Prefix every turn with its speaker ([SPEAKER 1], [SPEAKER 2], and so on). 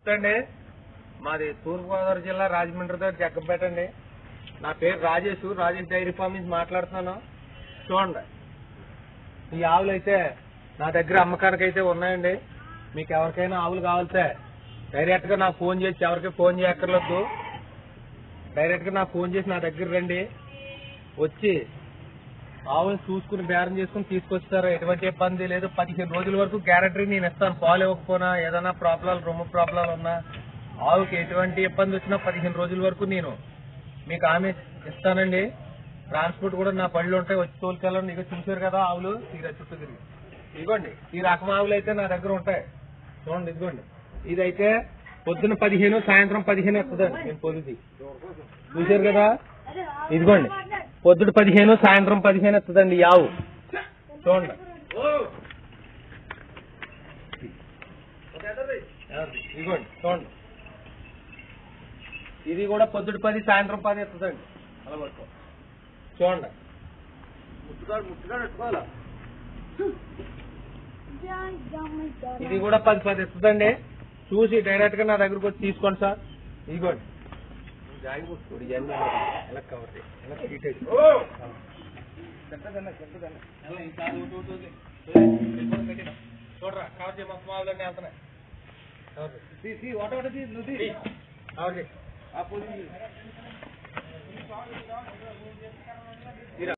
[SPEAKER 1] నమస్తే అండి మాది తూర్పుగోదావరి జిల్లా రాజమండ్రి దగ్గర జగ్గంపేట అండి నా పేరు రాజేష్ రాజేష్ డైరీ ఫార్మ్ నుంచి మాట్లాడుతున్నాను చూడండి ఈ ఆవులు అయితే నా దగ్గర అమ్మకానికి అయితే ఉన్నాయండి మీకు ఎవరికైనా ఆవులు కావాలితే డైరెక్ట్ గా నాకు ఫోన్ చేసి ఎవరికి ఫోన్ చేయక్కర్లేదు డైరెక్ట్ గా నాకు ఫోన్ చేసి నా దగ్గర రండి వచ్చి ఆవులు చూసుకుని బేరం చేసుకుని తీసుకొస్తారు ఎటువంటి ఇబ్బంది లేదు పదిహేను రోజుల వరకు గ్యారంటీ నేను ఇస్తాను పాలు ఇవ్వకపోయినా ఏదైనా ప్రాబ్లం రొమ్ము ప్రాబ్లం ఉన్నా ఆవుకి ఎటువంటి ఇబ్బంది వచ్చినా పదిహేను రోజుల వరకు నేను మీకు ఆమె ఇస్తానండి ట్రాన్స్పోర్ట్ కూడా నా పళ్ళు ఉంటాయి వచ్చి తోలుకెళ్ళండి ఇక చూసారు కదా ఆవులు తీరా చుట్టూ తిరిగి ఇదిగోండి ఈ రకం ఆవులు అయితే నా దగ్గర ఉంటాయి చూడండి ఇదిగోండి ఇదైతే పొద్దున పదిహేను సాయంత్రం పదిహేను వస్తుందండి నేను పొద్దుది చూసారు కదా ఇదిగోండి పొద్దుడు పదిహేను సాయంత్రం పదిహేను వస్తుందండి ఈ ఆవు చూడండి ఇదిగోండి చూడండి ఇది కూడా పొద్దుడు పది సాయంత్రం పది వస్తుందండి అలా పట్టుకో చూడండి ఇది కూడా పది పది ఇస్తుందండి చూసి డైరెక్ట్ గా నా దగ్గరకు వచ్చి తీసుకోండి సార్ ఇదిగోండి జాగి కొట్టుకోడు ఇవన్నీ ఎలా కవర్ చేయి. ఎలా డీటెయిల్స్. ఎలా ఇంకా ఊటు ఊటు ఊటు. చూడరా కవర్ చేయి మొత్తం ఆవులన్నీ వెళ్తున్నాయి కవర్ చేయి. కవర్ చేయి.